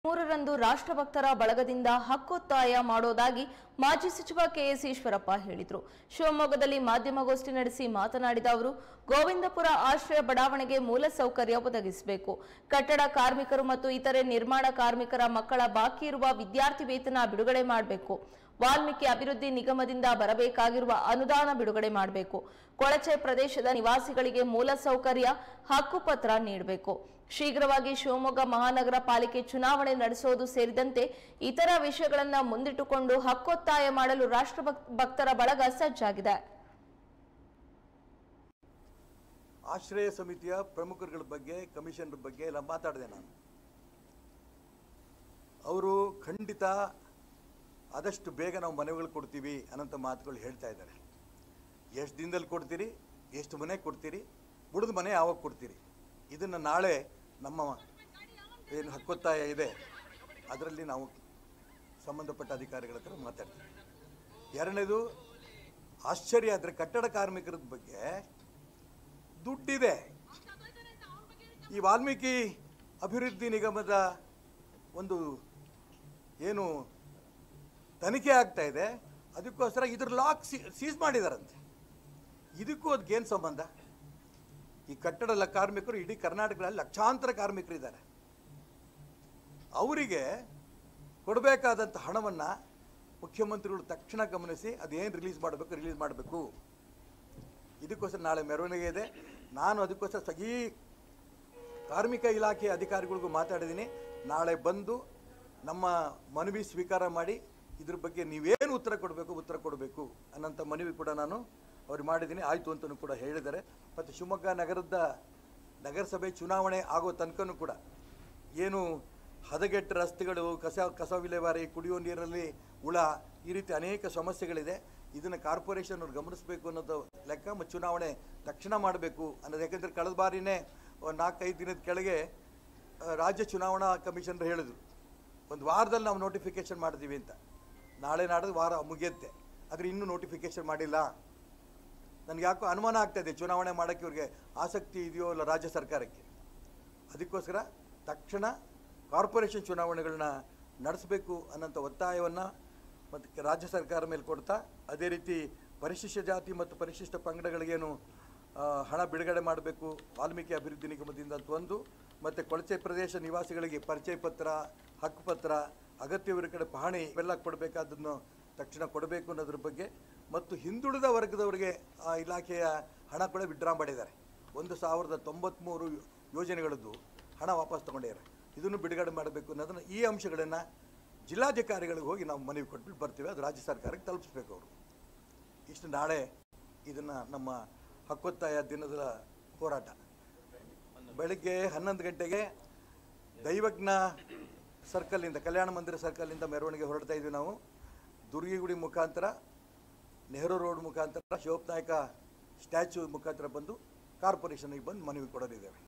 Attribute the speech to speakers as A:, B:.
A: ಮೂರರಂದು ರಾಷ್ಟ್ರಭಕ್ತರ ಬಳಗದಿಂದ ಹಕ್ಕೊತ್ತಾಯ ಮಾಡೋದಾಗಿ ಮಾಜಿ ಸಚಿವ ಕೆಎಸ್ ಈಶ್ವರಪ್ಪ ಹೇಳಿದರು ಶಿವಮೊಗ್ಗದಲ್ಲಿ ಮಾಧ್ಯಮಗೋಷ್ಠಿ ನಡೆಸಿ ಮಾತನಾಡಿದ ಅವರು ಗೋವಿಂದಪುರ ಆಶ್ರಯ ಬಡಾವಣೆಗೆ ಮೂಲಸೌಕರ್ಯ ಒದಗಿಸಬೇಕು ಕಟ್ಟಡ ಕಾರ್ಮಿಕರು ಮತ್ತು ಇತರೆ ನಿರ್ಮಾಣ ಕಾರ್ಮಿಕರ ಮಕ್ಕಳ ಬಾಕಿ ಇರುವ ವಿದ್ಯಾರ್ಥಿ ವೇತನ ಬಿಡುಗಡೆ ಮಾಡಬೇಕು ವಾಲ್ಮೀಕಿ ಅಭಿವೃದ್ಧಿ ನಿಗಮದಿಂದ ಬರಬೇಕಾಗಿರುವ ಅನುದಾನ ಬಿಡುಗಡೆ ಮಾಡಬೇಕು ಕೊಳಚೆ ಪ್ರದೇಶದ ನಿವಾಸಿಗಳಿಗೆ ಮೂಲಸೌಕರ್ಯ ಹಕ್ಕುಪತ್ರ ನೀಡಬೇಕು ಶೀಘ್ರವಾಗಿ ಶಿವಮೊಗ್ಗ ಮಹಾನಗರ ಪಾಲಿಕೆ ಚುನಾವಣೆ ನಡೆಸೋದು ಸೇರಿದಂತೆ ಇತರ ವಿಷಯಗಳನ್ನ ಮುಂದಿಟ್ಟುಕೊಂಡು ಹಕ್ಕೊತ್ತಾಯ ಮಾಡಲು ರಾಷ್ಟ್ರಭಕ್ ಭಕ್ತರ ಬಳಗ ಸಜ್ಜಾಗಿದೆ
B: ಆಶ್ರಯ ಸಮಿತಿಯ ಪ್ರಮುಖರುಗಳ ಬಗ್ಗೆ ಕಮಿಷನರ್ ಬಗ್ಗೆ ಎಲ್ಲ ಮಾತಾಡಿದೆ ನಾನು ಅವರು ಖಂಡಿತ ಆದಷ್ಟು ಬೇಗ ನಾವು ಮನೆಗಳು ಕೊಡ್ತೀವಿ ಅನ್ನೋಂಥ ಮಾತುಗಳು ಹೇಳ್ತಾ ಇದ್ದಾರೆ ಎಷ್ಟು ದಿನದಲ್ಲಿ ಕೊಡ್ತೀರಿ ಎಷ್ಟು ಮನೆ ಕೊಡ್ತೀರಿ ಬುಡದ ಮನೆ ಯಾವಾಗ ಕೊಡ್ತೀರಿ ಇದನ್ನು ನಾಳೆ ನಮ್ಮ ಏನು ಹಕ್ಕೊತ್ತಾಯ ಇದೆ ಅದರಲ್ಲಿ ನಾವು ಸಂಬಂಧಪಟ್ಟ ಅಧಿಕಾರಿಗಳ ಹತ್ರ ಮಾತಾಡ್ತೀವಿ ಎರಡನೇದು ಆಶ್ಚರ್ಯ ಆದರೆ ಕಟ್ಟಡ ಕಾರ್ಮಿಕರ ಬಗ್ಗೆ ದುಡ್ಡಿದೆ ಈ ವಾಲ್ಮೀಕಿ ಅಭಿವೃದ್ಧಿ ನಿಗಮದ ಒಂದು ಏನು ತನಿಖೆ ಆಗ್ತಾ ಇದೆ ಅದಕ್ಕೋಸ್ಕರ ಇದ್ರ ಲಾಕ್ ಸೀಸ್ ಮಾಡಿದಾರಂತೆ ಇದಕ್ಕೂ ಅದಕ್ಕೇನು ಸಂಬಂಧ ಈ ಕಟ್ಟಡ ಲ- ಕಾರ್ಮಿಕರು ಇಡೀ ಕರ್ನಾಟಕದಲ್ಲಿ ಲಕ್ಷಾಂತರ ಕಾರ್ಮಿಕರಿದ್ದಾರೆ ಅವರಿಗೆ ಕೊಡಬೇಕಾದಂಥ ಹಣವನ್ನು ಮುಖ್ಯಮಂತ್ರಿಗಳು ತಕ್ಷಣ ಗಮನಿಸಿ ಅದೇನು ರಿಲೀಸ್ ಮಾಡಬೇಕು ರಿಲೀಸ್ ಮಾಡಬೇಕು ಇದಕ್ಕೋಸ್ಕರ ನಾಳೆ ಮೆರವಣಿಗೆ ಇದೆ ನಾನು ಅದಕ್ಕೋಸ್ಕರ ಸ- ಈ ಕಾರ್ಮಿಕ ಇಲಾಖೆ ಅಧಿಕಾರಿಗಳಿಗೂ ಮಾತಾಡಿದ್ದೀನಿ ನಾಳೆ ಬಂದು ನಮ್ಮ ಮನವಿ ಸ್ವೀಕಾರ ಮಾಡಿ ಇದ್ರ ಬಗ್ಗೆ ನೀವೇನು ಉತ್ತರ ಕೊಡಬೇಕು ಉತ್ತರ ಕೊಡಬೇಕು ಅನ್ನೋಂಥ ಮನವಿ ಕೂಡ ನಾನು ಅವ್ರಿಗೆ ಮಾಡಿದ್ದೀನಿ ಆಯಿತು ಅಂತಲೂ ಕೂಡ ಹೇಳಿದ್ದಾರೆ ಮತ್ತು ಶಿವಮೊಗ್ಗ ನಗರದ ನಗರಸಭೆ ಚುನಾವಣೆ ಆಗೋ ತನಕನೂ ಕೂಡ ಏನು ಹದಗೆಟ್ಟ ರಸ್ತೆಗಳು ಕಸ ಕಸ ವಿಲೇವಾರಿ ಕುಡಿಯೋ ನೀರಲ್ಲಿ ಹುಳ ಈ ರೀತಿ ಅನೇಕ ಸಮಸ್ಯೆಗಳಿದೆ ಇದನ್ನು ಕಾರ್ಪೊರೇಷನ್ ಅವ್ರು ಗಮನಿಸಬೇಕು ಅನ್ನೋದು ಲೆಕ್ಕ ಮತ್ತು ಚುನಾವಣೆ ತಕ್ಷಣ ಮಾಡಬೇಕು ಅನ್ನೋದು ಯಾಕೆಂದರೆ ಕಳೆದ ಬಾರಿನೇ ಒಂದು ನಾಲ್ಕೈದು ದಿನದ ಕೆಳಗೆ ಆ, ರಾಜ್ಯ ಚುನಾವಣಾ ಕಮಿಷನರ್ ಹೇಳಿದರು ಒಂದು ವಾರದಲ್ಲಿ ನಾವು ನೋಟಿಫಿಕೇಶನ್ ಮಾಡ್ತೀವಿ ಅಂತ ನಾಳೆ ನಾಡಿದ್ದು ವಾರ ಮುಗಿಯುತ್ತೆ ಆದರೆ ಇನ್ನೂ ನೋಟಿಫಿಕೇಶನ್ ಮಾಡಿಲ್ಲ ನನಗೆ ಯಾಕೋ ಅನುಮಾನ ಆಗ್ತಾ ಇದೆ ಚುನಾವಣೆ ಮಾಡೋಕ್ಕೆ ಇವ್ರಿಗೆ ಆಸಕ್ತಿ ಇದೆಯೋ ಇಲ್ಲ ರಾಜ್ಯ ಸರ್ಕಾರಕ್ಕೆ ಅದಕ್ಕೋಸ್ಕರ ತಕ್ಷಣ ಕಾರ್ಪೊರೇಷನ್ ಚುನಾವಣೆಗಳನ್ನ ನಡೆಸಬೇಕು ಅನ್ನೋಂಥ ಒತ್ತಾಯವನ್ನು ಮತ್ತು ರಾಜ್ಯ ಸರ್ಕಾರ ಮೇಲೆ ಕೊಡ್ತಾ ಅದೇ ರೀತಿ ಪರಿಶಿಷ್ಟ ಜಾತಿ ಮತ್ತು ಪರಿಶಿಷ್ಟ ಪಂಗಡಗಳಿಗೇನು ಆ, ಹಣ ಬಿಡುಗಡೆ ಮಾಡಬೇಕು ವಾಲ್ಮೀಕಿ ಅಭಿವೃದ್ಧಿ ನಿಗಮದಿಂದ ಅಂತ ಒಂದು ಮತ್ತು ಕೊಳಚೆ ಪ್ರದೇಶ ನಿವಾಸಿಗಳಿಗೆ ಪರಿಚಯ ಪತ್ರ ಹಕ್ಕುಪತ್ರ ಅಗತ್ಯವಿರ ಕಡೆ ಪಹಣಿ ಇವೆಲ್ಲ ಕೊಡಬೇಕಾದನ್ನು ತಕ್ಷಣ ಕೊಡಬೇಕು ಅನ್ನೋದ್ರ ಬಗ್ಗೆ ಮತ್ತು ಹಿಂದುಳಿದ ವರ್ಗದವರಿಗೆ ಆ ಇಲಾಖೆಯ ಹಣ ಕೂಡ ವಿಡ್ರಾ ಮಾಡಿದ್ದಾರೆ ಒಂದು ಸಾವಿರದ ತೊಂಬತ್ತ್ಮೂರು ಯೋಜನೆಗಳದ್ದು ಹಣ ವಾಪಸ್ ತಗೊಂಡಿದ್ದಾರೆ ಇದನ್ನು ಬಿಡುಗಡೆ ಮಾಡಬೇಕು ಅನ್ನೋದನ್ನು ಈ ಅಂಶಗಳನ್ನು ಜಿಲ್ಲಾಧಿಕಾರಿಗಳಿಗೆ ಹೋಗಿ ನಾವು ಮನವಿ ಕೊಟ್ಬಿಟ್ಟು ಬರ್ತೀವಿ ಅದು ರಾಜ್ಯ ಸರ್ಕಾರಕ್ಕೆ ತಲುಪಿಸ್ಬೇಕು ಅವರು ಇಷ್ಟು ನಾಳೆ ಇದನ್ನು ನಮ್ಮ ಹಕ್ಕೊತ್ತಾಯ ದಿನದ ಹೋರಾಟ ಬೆಳಗ್ಗೆ ಹನ್ನೊಂದು ಗಂಟೆಗೆ ದೈವಜ್ಞ ಸರ್ಕಲ್ಲಿಂದ ಕಲ್ಯಾಣ ಮಂದಿರ ಸರ್ಕಲ್ಲಿಂದ ಮೆರವಣಿಗೆ ಹೊರಡ್ತಾ ಇದ್ವಿ ನಾವು ದುರ್ಗಿಗುಡಿ ಮುಖಾಂತರ ನೆಹರು ರೋಡ್ ಮುಖಾಂತರ ಶಿವಪ್ಪ ನಾಯಕ ಸ್ಟ್ಯಾಚ್ಯೂ ಮುಖಾಂತರ ಬಂದು ಕಾರ್ಪೊರೇಷನ್ಗೆ ಬಂದು ಮನವಿ ಕೊಡಲಿದ್ದೇವೆ